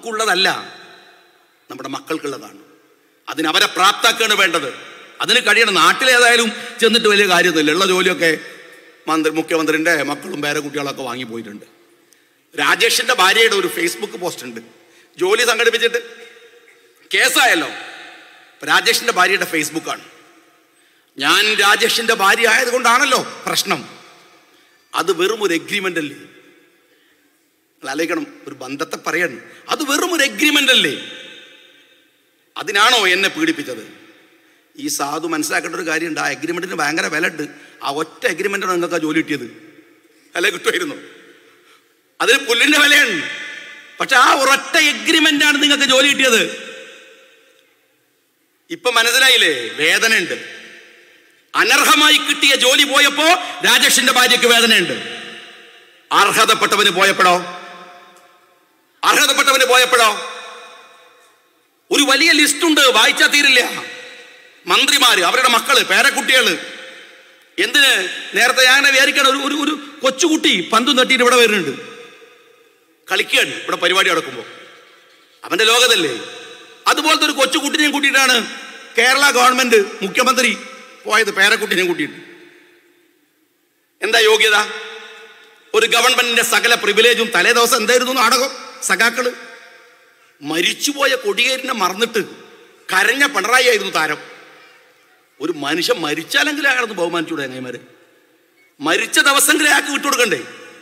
നമുക്കുള്ളതല്ല നമ്മുടെ മക്കൾക്കുള്ളതാണ് അതിന് അവരെ പ്രാപ്താക്കുകയാണ് വേണ്ടത് അതിന് കഴിയണം നാട്ടിലേതായാലും ചെന്നിട്ട് വലിയ കാര്യമൊന്നുമില്ല ഉള്ള ജോലിയൊക്കെ മന്ത്രി മുഖ്യമന്ത്രിൻ്റെ മക്കളും പേരെ കുട്ടികളൊക്കെ വാങ്ങിപ്പോയിട്ടുണ്ട് രാജേഷിന്റെ ഭാര്യയുടെ ഒരു ഫേസ്ബുക്ക് പോസ്റ്റ് ഉണ്ട് ജോലി സംഘടിപ്പിച്ചിട്ട് കേസായല്ലോ ഇപ്പൊ രാജേഷിന്റെ ഭാര്യയുടെ ഫേസ്ബുക്കാണ് ഞാൻ രാജേഷിന്റെ ഭാര്യ ആയതുകൊണ്ടാണല്ലോ പ്രശ്നം അത് വെറും ഒരു എഗ്രിമെന്റ് അല്ലേ നിങ്ങൾ ആലോചിക്കണം ഒരു ബന്ധത്തെ പറയണം അത് വെറും ഒരു എഗ്രിമെന്റ് അല്ലേ അതിനാണോ എന്നെ പീഡിപ്പിച്ചത് ഈ സാധു മനസ്സിലാക്കേണ്ട ഒരു കാര്യമുണ്ട് ആ എഗ്രിമെന്റിന് ഭയങ്കര വില ഉണ്ട് ആ ഒറ്റ എഗ്രിമെന്റാണ് നിങ്ങൾക്ക് ആ ജോലി കിട്ടിയത് അല്ലെ കിട്ടുമായിരുന്നു അതിന് പുല്ലിന്റെ വിലയാണ് പക്ഷെ ആ ഒരൊറ്റ എഗ്രിമെന്റ് ആണ് നിങ്ങൾക്ക് ജോലി കിട്ടിയത് ഇപ്പൊ മനസ്സിലായില്ലേ വേദനയുണ്ട് അനർഹമായി കിട്ടിയ ജോലി പോയപ്പോ രാജേഷിന്റെ ഭാര്യയ്ക്ക് വേദനയുണ്ട് അർഹതപ്പെട്ടവന് പോയപ്പോഴോ അർഹതപ്പെട്ടവന് പോയപ്പോഴോ ഒരു വലിയ ലിസ്റ്റ് ഉണ്ട് വായിച്ചാൽ തീരില്ല മന്ത്രിമാര് അവരുടെ മക്കള് പേരക്കുട്ടികള് എന്തിന് നേരത്തെ ഞാൻ അങ്ങനെ വിചാരിക്കണം ഒരു ഒരു ഒരു കൊച്ചുകുട്ടി പന്തും തട്ടിയിട്ട് ഇവിടെ വരുന്നുണ്ട് കളിക്കുകയാണ് ഇവിടെ പരിപാടി നടക്കുമ്പോൾ അവന്റെ ലോകതല്ലേ അതുപോലത്തെ ഒരു കൊച്ചുകുട്ടിനെയും കൂട്ടിയിട്ടാണ് കേരള ഗവൺമെന്റ് മുഖ്യമന്ത്രി പോയത് പേരക്കുട്ടിനെയും കൂട്ടിയിട്ട് എന്താ യോഗ്യത ഒരു ഗവൺമെന്റിന്റെ സകല പ്രിവിലേജും തലേ ദിവസം എന്തായിരുന്നു നാടകം സഖാക്കള് മരിച്ചുപോയ കൊടിയേരിനെ മറന്നിട്ട് കരഞ്ഞ പിണറായി ആയിരുന്നു താരം ഒരു മനുഷ്യൻ മരിച്ചാലെങ്കിലും അയാളൊന്ന് ബഹുമാനിച്ചൂടെ അങ്ങേമാര് മരിച്ച ദിവസമെങ്കിലും അയാൾക്ക് വിട്ടുകൊടുക്കണ്ടേ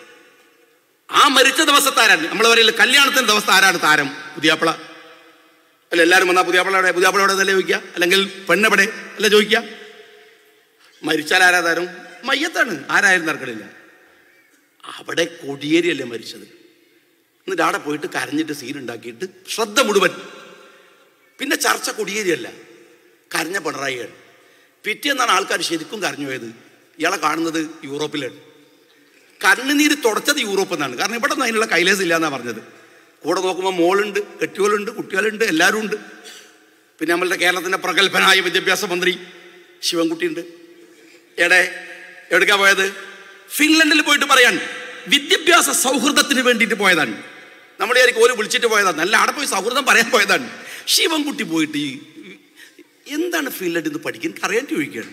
ആ മരിച്ച ദിവസത്തെ ആരാണ് നമ്മൾ പറയില്ല കല്യാണത്തിന്റെ ദിവസത്തെ ആരാണ് താരം പുതിയാപ്പിള അല്ല എല്ലാവരും വന്നാൽ പുതിയാപ്പിളയുടെ പുതിയാപ്പിളയുടെ എന്നല്ലേ ചോദിക്കുക അല്ലെങ്കിൽ പെണ്ണെവിടെ അല്ല ചോദിക്കുക മരിച്ചാൽ ആരാ താരം മയ്യത്താണ് ആരായാലും നടക്കണില്ല അവിടെ കൊടിയേരിയല്ലേ മരിച്ചത് എന്നിട്ട് അവിടെ പോയിട്ട് കരഞ്ഞിട്ട് സീൻ ഉണ്ടാക്കിയിട്ട് ശ്രദ്ധ മുഴുവൻ പിന്നെ ചർച്ച കൊടിയേരിയല്ല കരഞ്ഞ പിണറായിയാണ് പിറ്റേന്നാണ് ആൾക്കാർ ശരിക്കും കരഞ്ഞു പോയത് ഇയാളെ കാണുന്നത് യൂറോപ്പിലാണ് കണ്ണുനീര് തുടച്ചത് യൂറോപ്പിൽ നിന്നാണ് കാരണം ഇവിടെ ഒന്നും അതിനുള്ള കൈലേസ് ഇല്ല എന്നാണ് പറഞ്ഞത് കൂടെ നോക്കുമ്പോൾ മോളുണ്ട് കെട്ടിയോളുണ്ട് കുട്ടികളുണ്ട് എല്ലാവരും ഉണ്ട് പിന്നെ നമ്മളുടെ കേരളത്തിൻ്റെ പ്രഗത്ഭനായ വിദ്യാഭ്യാസ മന്ത്രി ശിവൻകുട്ടിയുണ്ട് എടെ എവിടേക്കാ പോയത് ഫിൻലൻഡിൽ പോയിട്ട് പറയാൻ വിദ്യാഭ്യാസ സൗഹൃദത്തിന് വേണ്ടിയിട്ട് പോയതാണ് നമ്മൾ വിചാരിക്കും ഒരു വിളിച്ചിട്ട് പോയതാണ് അല്ല അവിടെ പോയി സൗഹൃദം പറയാൻ പോയതാണ് ശിവൻകുട്ടി പോയിട്ട് ഈ എന്താണ് ഫിൻലൻഡിൽ നിന്ന് പഠിക്കാൻ അറിയാൻ ചോദിക്കുകയാണ്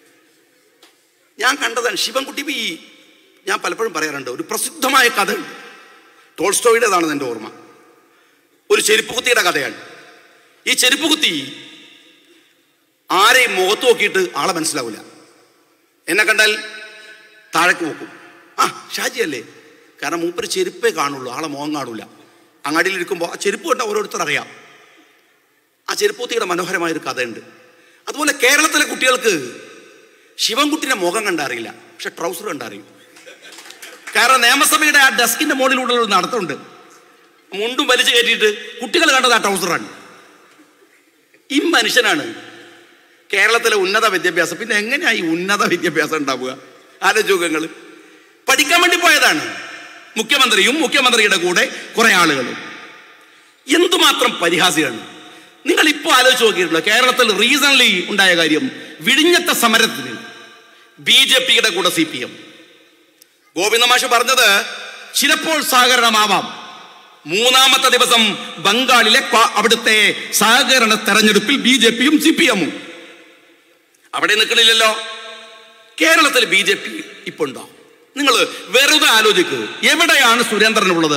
ഞാൻ കണ്ടതാണ് ശിവൻകുട്ടി ഈ ഞാൻ പലപ്പോഴും പറയാറുണ്ട് ഒരു പ്രസിദ്ധമായ കഥയുണ്ട് ടോൾസ്റ്റോയുടേതാണ് എൻ്റെ ഓർമ്മ ഒരു ചെരുപ്പ് കുത്തിയുടെ കഥയാണ് ഈ ചെരുപ്പ് കുത്തി ആരെയും മുഖത്ത് നോക്കിയിട്ട് ആളെ മനസ്സിലാവില്ല എന്നെ കണ്ടാൽ താഴേക്ക് നോക്കും ആ ഷാജി അല്ലേ കാരണം മൂപ്പര് ചെരുപ്പേ കാണുള്ളൂ ആളെ മുഖം കാണൂല അങ്ങാടിയിൽ ഇരിക്കുമ്പോൾ ആ ചെരുപ്പ് കണ്ട ഓരോരുത്തർ അറിയാം ആ ചെരുപ്പൂത്തിയുടെ മനോഹരമായ ഒരു കഥയുണ്ട് അതുപോലെ കേരളത്തിലെ കുട്ടികൾക്ക് ശിവൻകുട്ടിയുടെ മുഖം കണ്ടറിയില്ല പക്ഷെ ട്രൗസർ കണ്ടറിയും കാരണം നിയമസഭയുടെ ആ ഡെസ്കിന്റെ മുകളിലൂടെ ഒരു നടത്തമുണ്ട് മുണ്ടും വലിച്ചു കയറ്റിയിട്ട് കുട്ടികൾ കണ്ടത് ആ ട്രൗസറാണ് ഈ മനുഷ്യനാണ് കേരളത്തിലെ ഉന്നത വിദ്യാഭ്യാസം പിന്നെ എങ്ങനെയാ ഈ ഉന്നത വിദ്യാഭ്യാസം ഉണ്ടാവുക ആലോചിക്കങ്ങൾ പഠിക്കാൻ വേണ്ടി പോയതാണ് മുഖ്യമന്ത്രിയും മുഖ്യമന്ത്രിയുടെ കൂടെ കുറെ ആളുകളും എന്തുമാത്രം പരിഹാസിയാണ് നിങ്ങൾ ഇപ്പോൾ ആലോചിച്ച് നോക്കിയിട്ടുണ്ടോ കേരളത്തിൽ റീസൺലി ഉണ്ടായ കാര്യം വിഴിഞ്ഞത്തെ സമരത്തിന് ബി ജെ പിയുടെ കൂടെ സി പി എം ഗോവിന്ദമാഷ് പറഞ്ഞത് ചിലപ്പോൾ സഹകരണമാവാം മൂന്നാമത്തെ ദിവസം ബംഗാളിലെ പ- അവിടുത്തെ സഹകരണ തെരഞ്ഞെടുപ്പിൽ ബി ജെ പിയും സി പി എമ്മും അവിടെ നിൽക്കണില്ലല്ലോ കേരളത്തിൽ ബി ജെ പി ഇപ്പൊ ഉണ്ടോ നിങ്ങൾ വെറുതെ ആലോചിക്ക് എവിടെയാണ് സുരേന്ദ്രനുള്ളത്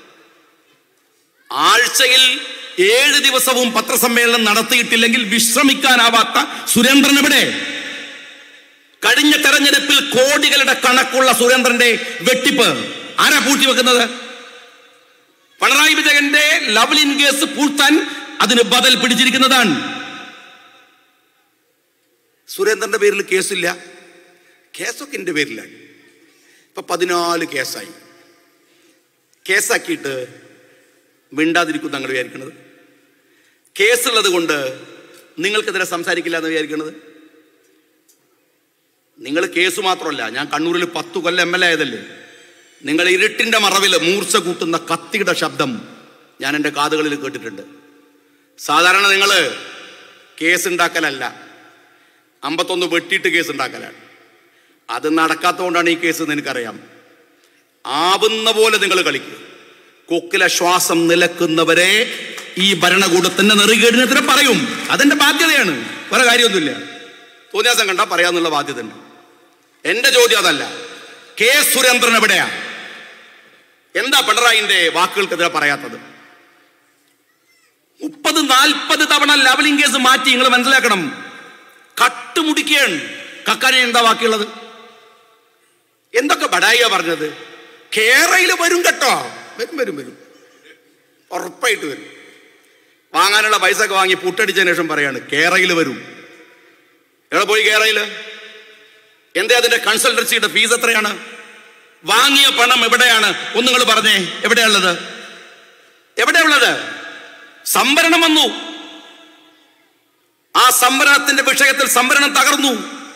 ആഴ്ചയിൽ ഏഴ് ദിവസവും പത്രസമ്മേളനം നടത്തിയിട്ടില്ലെങ്കിൽ വിശ്രമിക്കാനാവാത്ത സുരേന്ദ്രൻ എവിടെ കഴിഞ്ഞ തെരഞ്ഞെടുപ്പിൽ കോടികളുടെ കണക്കുള്ള സുരേന്ദ്രന്റെ വെട്ടിപ്പ് ആരാ പൂഴ്ത്തിവെക്കുന്നത് പിണറായി വിജയന്റെ ലവ്ലിൻ കേസ് പൂഴ്ത്താൻ അതിന് ബദൽ പിടിച്ചിരിക്കുന്നതാണ് സുരേന്ദ്രന്റെ പേരിൽ കേസില്ല കേസൊക്കെ എൻ്റെ പേരിലാണ് ഇപ്പൊ പതിനാല് കേസായി കേസാക്കിയിട്ട് മിണ്ടാതിരിക്കും തങ്ങൾ വിചാരിക്കുന്നത് കേസുള്ളത് കൊണ്ട് നിങ്ങൾക്കെതിരെ സംസാരിക്കില്ല എന്ന് വിചാരിക്കുന്നത് നിങ്ങൾ കേസ് മാത്രമല്ല ഞാൻ കണ്ണൂരിൽ പത്തു കൊല്ലം എം എൽ എ ആയതല്ലേ നിങ്ങൾ ഇരുട്ടിന്റെ മറവിൽ മൂർച്ച കൂട്ടുന്ന കത്തിയുടെ ശബ്ദം ഞാൻ എൻ്റെ കാതുകളിൽ കേട്ടിട്ടുണ്ട് സാധാരണ നിങ്ങൾ കേസ് ഉണ്ടാക്കലല്ല അമ്പത്തൊന്ന് വെട്ടിയിട്ട് കേസ് ഉണ്ടാക്കലാണ് അത് നടക്കാത്തതുകൊണ്ടാണ് ഈ കേസ് എന്ന് എനിക്കറിയാം ആവുന്ന പോലെ നിങ്ങൾ കളിക്കുക കൊക്കിലെ ശ്വാസം നിലക്കുന്നവരെ ഈ ഭരണകൂടത്തിന്റെ നെറുകേടിനെതിരെ പറയും അതെന്റെ ബാധ്യതയാണ് വേറെ കാര്യമൊന്നുമില്ല തോന്നിയാസം കണ്ടാ പറയാന്നുള്ള ബാധ്യത ഉണ്ട് എന്റെ ചോദ്യം അതല്ല കെ സുരേന്ദ്രൻ എവിടെയാ എന്താ പിണറായിന്റെ വാക്കുകൾക്കെതിരെ പറയാത്തത് മുപ്പത് നാൽപ്പത് തവണ ലെവലിംഗ് കേസ് മാറ്റി നിങ്ങൾ മനസ്സിലാക്കണം കട്ടുമുടിക്കുകയാണ് കക്കാനെ എന്താ ബാക്കിയുള്ളത് എന്തൊക്കെ ബടായിയ പറഞ്ഞത് കേരളയിൽ വരും കേട്ടോ വരും വരും വരും ഉറപ്പായിട്ട് വരും വാങ്ങാനുള്ള പൈസ ഒക്കെ വാങ്ങി പുട്ടടിച്ചതിന് ശേഷം പറയാണ് കേരളയിൽ വരും എവിടെ പോയി കേരളയിൽ എന്തേ അതിന്റെ കൺസൾട്ടൻസിയുടെ ഫീസ് എത്രയാണ് വാങ്ങിയ പണം എവിടെയാണ് ഒന്ന് നിങ്ങൾ പറഞ്ഞേ എവിടെയുള്ളത് എവിടെയുള്ളത് സംവരണം വന്നു ആ സംവരണത്തിന്റെ വിഷയത്തിൽ സംവരണം തകർന്നു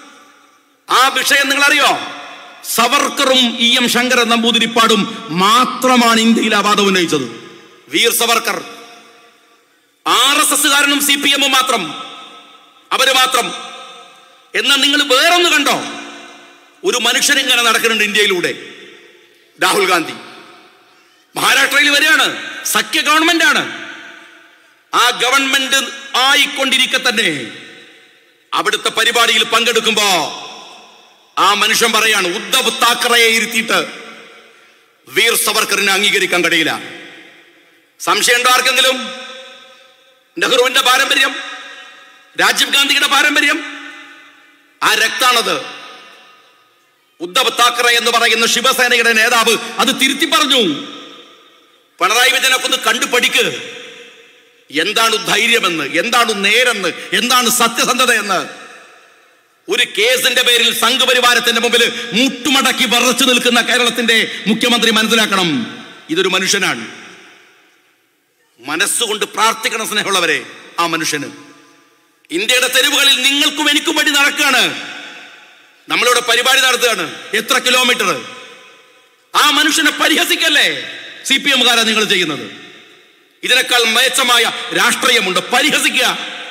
ആ വിഷയം നിങ്ങൾ അറിയോ സവർക്കറും ഇ എം ശങ്കരൻ നമ്പൂതിരിപ്പാടും മാത്രമാണ് ഇന്ത്യയിൽ ആ വാദം ഉന്നയിച്ചത് വീർ സവർക്കർ ആർ എസ് എസ്സുകാരനും സി പി എമ്മും മാത്രം അവര് മാത്രം എന്നാൽ നിങ്ങൾ വേറൊന്ന് കണ്ടോ ഒരു മനുഷ്യൻ ഇങ്ങനെ നടക്കുന്നുണ്ട് ഇന്ത്യയിലൂടെ രാഹുൽ ഗാന്ധി മഹാരാഷ്ട്രയിൽ വരികയാണ് സഖ്യ ഗവൺമെന്റ് ആണ് ആ ഗവൺമെന്റ് ആയിക്കൊണ്ടിരിക്കെ തന്നെ അവിടുത്തെ പരിപാടിയിൽ പങ്കെടുക്കുമ്പോ ആ മനുഷ്യൻ പറയാണ് ഉദ്ധവ് താക്കറയെ ഇരുത്തിയിട്ട് വീർ സവർക്കറിനെ അംഗീകരിക്കാൻ കഴിയില്ല സംശയമുണ്ടോ ആർക്കെങ്കിലും നെഹ്റുവിന്റെ പാരമ്പര്യം രാജീവ് ഗാന്ധിയുടെ പാരമ്പര്യം ആ രക്താണത് ഉദ്ധവ് താക്കറെ എന്ന് പറയുന്ന ശിവസേനയുടെ നേതാവ് അത് തിരുത്തി പറഞ്ഞു പിണറായി വിജയനൊക്കെ ഒന്ന് കണ്ടു പഠിക്ക് എന്താണ് ധൈര്യമെന്ന് എന്താണ് നേരെന്ന് എന്താണ് സത്യസന്ധത എന്ന് ഒരു കേസിന്റെ പേരിൽ സംഘപരിവാരത്തിന്റെ മുമ്പിൽ മുട്ടുമടക്കി വറച്ചു നിൽക്കുന്ന കേരളത്തിന്റെ മുഖ്യമന്ത്രി മനസ്സിലാക്കണം ഇതൊരു മനുഷ്യനാണ് മനസ്സുകൊണ്ട് പ്രാർത്ഥിക്കണം സ്നേഹമുള്ളവരെ ആ മനുഷ്യന് ഇന്ത്യയുടെ തെരുവുകളിൽ നിങ്ങൾക്കും എനിക്കും വേണ്ടി നടക്കുകയാണ് നമ്മളിവിടെ പരിപാടി നടത്തുകയാണ് എത്ര കിലോമീറ്റർ ആ മനുഷ്യനെ പരിഹസിക്കല്ലേ സി പി എമ്മുകാരാ നിങ്ങൾ ചെയ്യുന്നത് ഇതിനേക്കാൾ മേച്ചമായ രാഷ്ട്രീയമുണ്ട് പരിഹസിക്കുക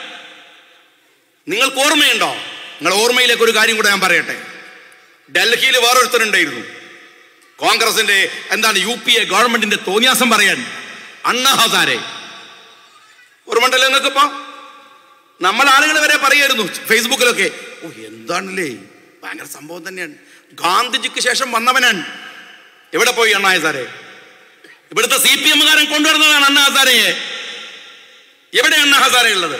നിങ്ങൾക്ക് ഓർമ്മയുണ്ടോ നിങ്ങൾ ഓർമ്മയിലേക്ക് ഒരു കാര്യം കൂടെ ഞാൻ പറയട്ടെ ഡൽഹിയിൽ വേറൊരുത്തരുണ്ടായിരുന്നു കോൺഗ്രസിന്റെ എന്താണ് യു പി എ ഗവൺമെന്റിന്റെ തോന്നിയാസം പറയാൻ അണ്ണാ ഹസാരെ ഓർമ്മണ്ടല്ലോ നിങ്ങൾക്കിപ്പോ നമ്മൾ ആളുകൾ വരെ പറയായിരുന്നു ഫേസ്ബുക്കിലൊക്കെ ഓ എന്താണല്ലേ ഭയങ്കര സംഭവം തന്നെയാണ് ഗാന്ധിജിക്ക് ശേഷം വന്നവനാണ് എവിടെ പോയി അണ്ണാ ഹസാരെ ഇവിടുത്തെ സി പി എമ്മുകാരൻ കൊണ്ടുവരുന്നതാണ് അണ്ണാ ഹസാരയെ എവിടെ അണ്ണാ ഹസാരെ ഉള്ളത്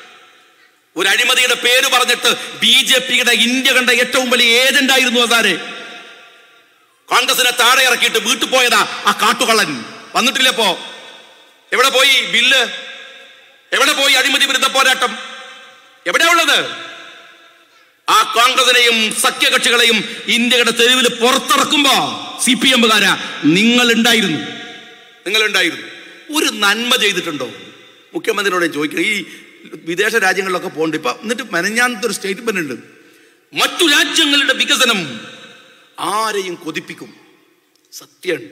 ഒരു അഴിമതിയുടെ പേര് പറഞ്ഞിട്ട് ബി ജെ പിയുടെ ഇന്ത്യ കണ്ട ഏറ്റവും വലിയ ഏജന്റ് ആയിരുന്നു ഹസാരെ കോൺഗ്രസിനെ താഴെ ഇറക്കിയിട്ട് വീട്ടിൽ പോയതാ ആ കാട്ടുകള്ളൻ വന്നിട്ടില്ലപ്പോ എവിടെ പോയി ബില്ല് എവിടെ പോയി അഴിമതി വിരുദ്ധ പോരാട്ടം എവിടെയാ ഉള്ളത് ആ കോൺഗ്രസിനെയും സഖ്യകക്ഷികളെയും ഇന്ത്യയുടെ തെരുവിൽ പുറത്തിറക്കുമ്പോ സി പി എമ്മുകാരാ നിങ്ങൾ ഉണ്ടായിരുന്നു നിങ്ങൾ ഉണ്ടായിരുന്നു ഒരു നന്മ ചെയ്തിട്ടുണ്ടോ മുഖ്യമന്ത്രിയോട് ഞാൻ ചോദിക്കുക ഈ വിദേശ രാജ്യങ്ങളിലൊക്കെ പോകണ്ട് ഇപ്പൊ എന്നിട്ട് മെനഞ്ഞാന്നത്തെ ഒരു സ്റ്റേറ്റ്മെന്റ് ഉണ്ട് മറ്റു രാജ്യങ്ങളുടെ വികസനം ആരെയും കൊതിപ്പിക്കും സത്യമാണ്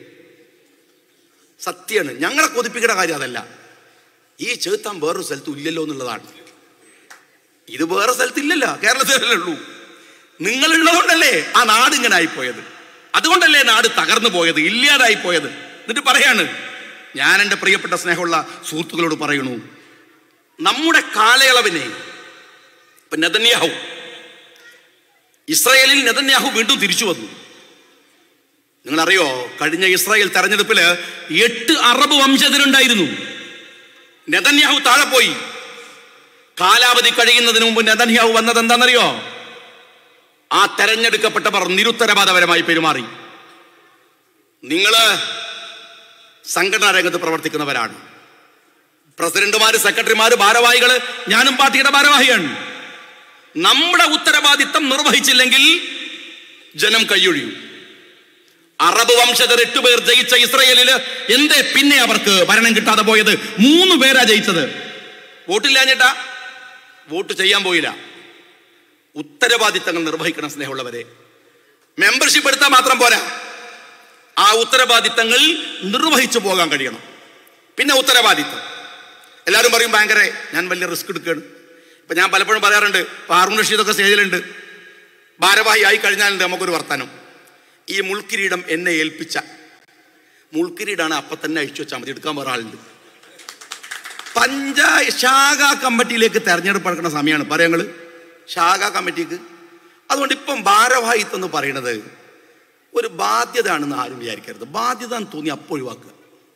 സത്യമാണ് ഞങ്ങളെ കൊതിപ്പിക്കേണ്ട കാര്യം അതല്ല ഈ ചെറുത്താൻ വേറൊരു സ്ഥലത്തും ഇല്ലല്ലോ എന്നുള്ളതാണ് ഇത് വേറെ സ്ഥലത്തില്ലല്ലോ കേരളത്തിലല്ലേ ഉള്ളൂ നിങ്ങളുള്ളതുകൊണ്ടല്ലേ ആ നാട് ഇങ്ങനെ ആയിപ്പോയത് അതുകൊണ്ടല്ലേ നാട് തകർന്നു പോയത് ഇല്ലാതായി പോയത് എന്നിട്ട് പറയാണ് ഞാൻ എൻ്റെ പ്രിയപ്പെട്ട സ്നേഹമുള്ള സുഹൃത്തുക്കളോട് പറയണു നമ്മുടെ കാലയളവിനെ ഇപ്പൊ നെതന്യാഹു ഇസ്രായേലിൽ നെതന്യാഹു വീണ്ടും തിരിച്ചു വന്നു നിങ്ങളറിയോ കഴിഞ്ഞ ഇസ്രായേൽ തെരഞ്ഞെടുപ്പില് എട്ട് അറബ് വംശജരുണ്ടായിരുന്നു നെതന്യാഹു താഴെ പോയി കാലാവധി കഴിയുന്നതിന് മുമ്പ് നെതന്യാഹു വന്നത് എന്താണെന്നറിയോ ആ തെരഞ്ഞെടുക്കപ്പെട്ടവർ നിരുത്തരവാദപരമായി പെരുമാറി നിങ്ങള് സംഘടനാ രംഗത്ത് പ്രവർത്തിക്കുന്നവരാണ് പ്രസിഡന്റുമാര് സെക്രട്ടറിമാര് ഭാരവാഹികള് ഞാനും പാർട്ടിയുടെ ഭാരവാഹിയാണ് നമ്മുടെ ഉത്തരവാദിത്തം നിർവഹിച്ചില്ലെങ്കിൽ ജനം കൈയൊഴിയും അറബ് വംശജർ എട്ടുപേർ ജയിച്ച ഇസ്രയേലില് എന്തേ പിന്നെ അവർക്ക് ഭരണം കിട്ടാതെ പോയത് മൂന്ന് പേരാ ജയിച്ചത് വോട്ടില്ലാഞ്ഞിട്ടാ വോട്ട് ചെയ്യാൻ പോയില്ല ഉത്തരവാദിത്തങ്ങൾ നിർവഹിക്കണം സ്നേഹമുള്ളവരെ മെമ്പർഷിപ്പ് എടുത്താൽ മാത്രം പോരാ ആ ഉത്തരവാദിത്തങ്ങൾ നിർവഹിച്ചു പോകാൻ കഴിയണം പിന്നെ ഉത്തരവാദിത്തം എല്ലാവരും പറയും ഭയങ്കര ഞാൻ വലിയ റിസ്ക് എടുക്കുകയാണ് ഇപ്പൊ ഞാൻ പലപ്പോഴും പറയാറുണ്ട് ഇപ്പൊ ഹാറൂൺ റഷീദൊക്കെ സ്റ്റേജിലുണ്ട് ഭാരവാഹി ആയി കഴിഞ്ഞാലുണ്ട് നമുക്കൊരു വർത്താനം ഈ മുൾക്കിരീടം എന്നെ ഏൽപ്പിച്ച മുൾക്കിരീടാണ് അപ്പം തന്നെ അഴിച്ചു വെച്ചാൽ മതി എടുക്കാൻ വേറെ ആളുണ്ട് പഞ്ചായത്ത് ശാഖ കമ്മിറ്റിയിലേക്ക് തെരഞ്ഞെടുപ്പ് നടക്കുന്ന സമയമാണ് പറയങ്ങൾ ശാഖ കമ്മിറ്റിക്ക് അതുകൊണ്ട് ഇപ്പം ഭാരവാഹിത്വം എന്ന് പറയുന്നത് ഒരു ബാധ്യതയാണെന്ന് ആരും വിചാരിക്കരുത് ബാധ്യത എന്ന് തോന്നി അപ്പോൾ ഒഴിവാക്കുക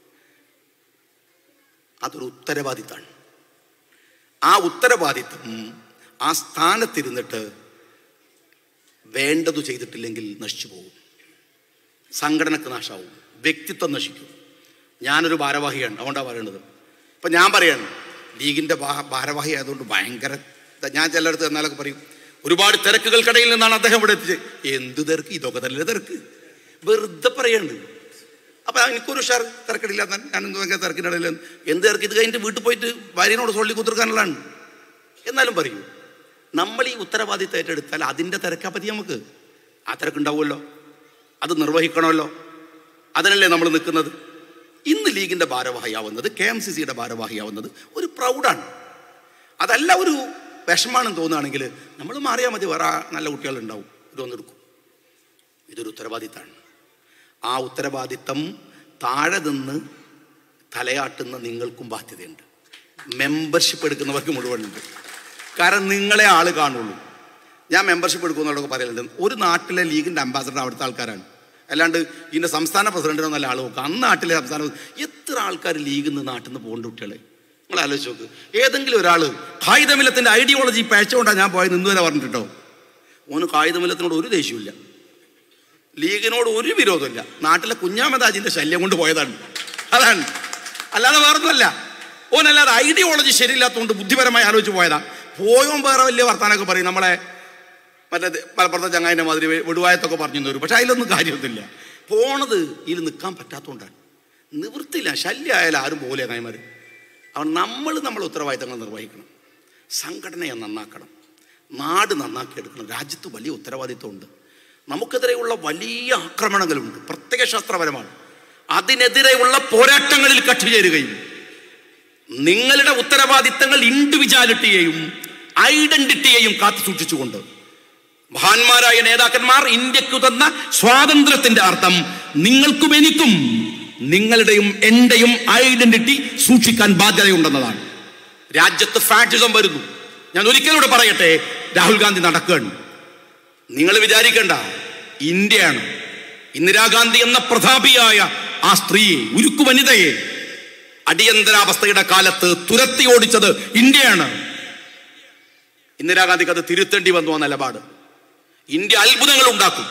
അതൊരു ഉത്തരവാദിത്തമാണ് ആ ഉത്തരവാദിത്തം ആ സ്ഥാനത്തിരുന്നിട്ട് വേണ്ടത് ചെയ്തിട്ടില്ലെങ്കിൽ നശിച്ചു പോകും സംഘടനക്ക് നാശമാവും വ്യക്തിത്വം നശിക്കും ഞാനൊരു ഭാരവാഹിയാണ് അതുകൊണ്ടാണ് പറയേണ്ടത് ഇപ്പം ഞാൻ പറയാണ് ലീഗിൻ്റെ ഭാ- ഭാരവാഹി ആയതുകൊണ്ട് ഭയങ്കര ത- ഞാൻ ചിലയിടത്ത് എന്നാലൊക്കെ പറയും ഒരുപാട് തിരക്കുകൾക്കിടയിൽ നിന്നാണ് അദ്ദേഹം ഇവിടെ എത്തിച്ചത് എന്ത് തിരക്ക് ഇതൊക്കെ തന്നെ തിരക്ക് വെറുതെ പറയുന്നുണ്ട് അപ്പം എനിക്കൊരു ഉഷാർ തിരക്കിടില്ല ഞാൻ ഭയങ്കര തിരക്കിനിടയിൽ എന്ത് തിരക്ക് ഇത് കഴിഞ്ഞിട്ട് വീട്ടിൽ പോയിട്ട് ഭാര്യനോട് സൊള്ളി കുത്തിർക്കാനുള്ളതാണ് എന്നാലും പറയൂ നമ്മൾ ഈ ഉത്തരവാദിത്തം ഏറ്റെടുത്താൽ അതിൻ്റെ തിരക്കാ പറ്റി നമുക്ക് ആ തിരക്കുണ്ടാവുമല്ലോ അത് നിർവഹിക്കണമല്ലോ അതിനല്ലേ നമ്മൾ നിൽക്കുന്നത് ഇന്ന് ലീഗിൻ്റെ ഭാരവാഹിയാവുന്നത് കെ എം സി സിയുടെ ഭാരവാഹിയാവുന്നത് ഒരു പ്രൗഡാണ് അതല്ല ഒരു വിഷമാണെന്ന് തോന്നുകയാണെങ്കിൽ നമ്മൾ മാറിയാൽ മതി വേറെ നല്ല കുട്ടികളുണ്ടാവും ഇതൊന്നെടുക്കും ഇതൊരു ഉത്തരവാദിത്തമാണ് ആ ഉത്തരവാദിത്തം താഴെ നിന്ന് തലയാട്ടുന്ന നിങ്ങൾക്കും ബാധ്യതയുണ്ട് മെമ്പർഷിപ്പ് എടുക്കുന്നവർക്ക് മുഴുവനുണ്ട് കാരണം നിങ്ങളെ ആള് കാണുള്ളൂ ഞാൻ മെമ്പർഷിപ്പ് എടുക്കുന്നവരോടൊക്കെ പറയലുണ്ട് ഒരു നാട്ടിലെ ലീഗിൻ്റെ അംബാസഡർ അവിടുത്തെ ആൾക്കാരാണ് അല്ലാണ്ട് ഇതിൻ്റെ സംസ്ഥാന പ്രസിഡന്റിനോ നല്ല ആൾ നോക്കുക അന്ന് നാട്ടിലെ സംസ്ഥാന എത്ര ആൾക്കാർ ലീഗിൽ നിന്ന് നാട്ടിൽ നിന്ന് പോകേണ്ട കുട്ടികളെ നിങ്ങൾ ആലോചിച്ച് നോക്ക് ഏതെങ്കിലും ഒരാൾ കായികമില്ലത്തിൻ്റെ ഐഡിയോളജി പഴച്ചുകൊണ്ടാണ് ഞാൻ പോയത് ഇന്ന് വരെ പറഞ്ഞിട്ടോ ഓന് കായികമില്ലത്തിനോട് ഒരു ദേഷ്യമില്ല ലീഗിനോട് ഒരു വിരോധമില്ല നാട്ടിലെ കുഞ്ഞാമദാജിന്റെ ശല്യം കൊണ്ട് പോയതാണ് അതാണ് അല്ലാതെ വേറൊന്നുമല്ല ഓനല്ലാതെ ഐഡിയോളജി ശരിയില്ലാത്തതുകൊണ്ട് ബുദ്ധിപരമായി ആലോചിച്ച് പോയതാ പോയോൻ വേറെ വലിയ വർത്താനൊക്കെ പറയും നമ്മളെ മറ്റേ മലപ്പുറത്തെ ചങ്ങായിൻ്റെ മാതിരി വിടുവായത്തൊക്കെ പറഞ്ഞു തരും പക്ഷെ അതിലൊന്നും കാര്യമൊന്നുമില്ല പോണത് ഇതിൽ നിൽക്കാൻ പറ്റാത്തതുകൊണ്ടാണ് നിവൃത്തിയില്ല ശല്യമായാലും ആരും പോലെ ചങ്ങായിമാർ അവൻ നമ്മൾ നമ്മളെ ഉത്തരവാദിത്തങ്ങൾ നിർവഹിക്കണം സംഘടനയെ നന്നാക്കണം നാട് നന്നാക്കിയെടുക്കണം രാജ്യത്ത് വലിയ ഉത്തരവാദിത്വമുണ്ട് നമുക്കെതിരെയുള്ള വലിയ ആക്രമണങ്ങളുണ്ട് പ്രത്യേക ശാസ്ത്രപരമാണ് അതിനെതിരെയുള്ള പോരാട്ടങ്ങളിൽ കക്ഷി ചേരുകയും നിങ്ങളുടെ ഉത്തരവാദിത്തങ്ങൾ ഇൻഡിവിജ്വാലിറ്റിയെയും ഐഡന്റിറ്റിയെയും കാത്തു സൂക്ഷിച്ചുകൊണ്ട് മഹാന്മാരായ നേതാക്കന്മാർ ഇന്ത്യക്ക് തന്ന സ്വാതന്ത്ര്യത്തിന്റെ അർത്ഥം നിങ്ങൾക്കും എനിക്കും നിങ്ങളുടെയും എന്റെയും ഐഡന്റിറ്റി സൂക്ഷിക്കാൻ ബാധ്യതയുണ്ടെന്നതാണ് രാജ്യത്ത് ഫാഷിസം വരുന്നു ഞാൻ ഒരിക്കലൂടെ പറയട്ടെ രാഹുൽ ഗാന്ധി നടക്കുകയാണ് നിങ്ങൾ വിചാരിക്കണ്ട ഇന്ത്യയാണ് ഇന്ദിരാഗാന്ധി എന്ന പ്രതാപിയായ ആ സ്ത്രീയെ ഉരുക്കു വനിതയെ അടിയന്തരാവസ്ഥയുടെ കാലത്ത് തുരത്തി ഓടിച്ചത് ഇന്ത്യയാണ് ഇന്ദിരാഗാന്ധിക്ക് അത് തിരുത്തേണ്ടി വന്നു ആ നിലപാട് ഇന്ത്യ അത്ഭുതങ്ങൾ ഉണ്ടാക്കും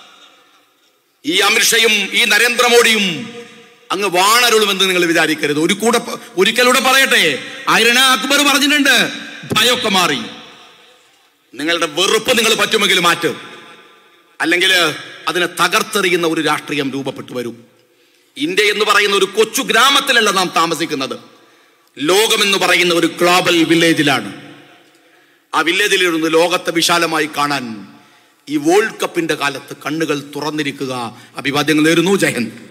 ഈ അമിത്ഷയും ഈ നരേന്ദ്രമോദിയും അങ്ങ് വാണരുളുമെന്ന് നിങ്ങൾ വിചാരിക്കരുത് ഒരു കൂടെ പ- ഒരിക്കലൂടെ പറയട്ടെ ആയിരണ അക്ബർ പറഞ്ഞിട്ടുണ്ട് ഭയമൊക്കെ മാറി നിങ്ങളുടെ വെറുപ്പ് നിങ്ങൾ പറ്റുമെങ്കിൽ മാറ്റ് അല്ലെങ്കിൽ അതിനെ തകർത്തെറിയുന്ന ഒരു രാഷ്ട്രീയം രൂപപ്പെട്ടു വരും ഇന്ത്യ എന്ന് പറയുന്ന ഒരു കൊച്ചു ഗ്രാമത്തിലല്ല നാം താമസിക്കുന്നത് ലോകമെന്ന് പറയുന്ന ഒരു ഗ്ലോബൽ വില്ലേജിലാണ് ആ വില്ലേജിലിരുന്ന് ലോകത്തെ വിശാലമായി കാണാൻ ഈ വേൾഡ് കപ്പിന്റെ കാലത്ത് കണ്ണുകൾ തുറന്നിരിക്കുക അഭിവാദ്യങ്ങൾ നേരുന്നു ജയന്ത്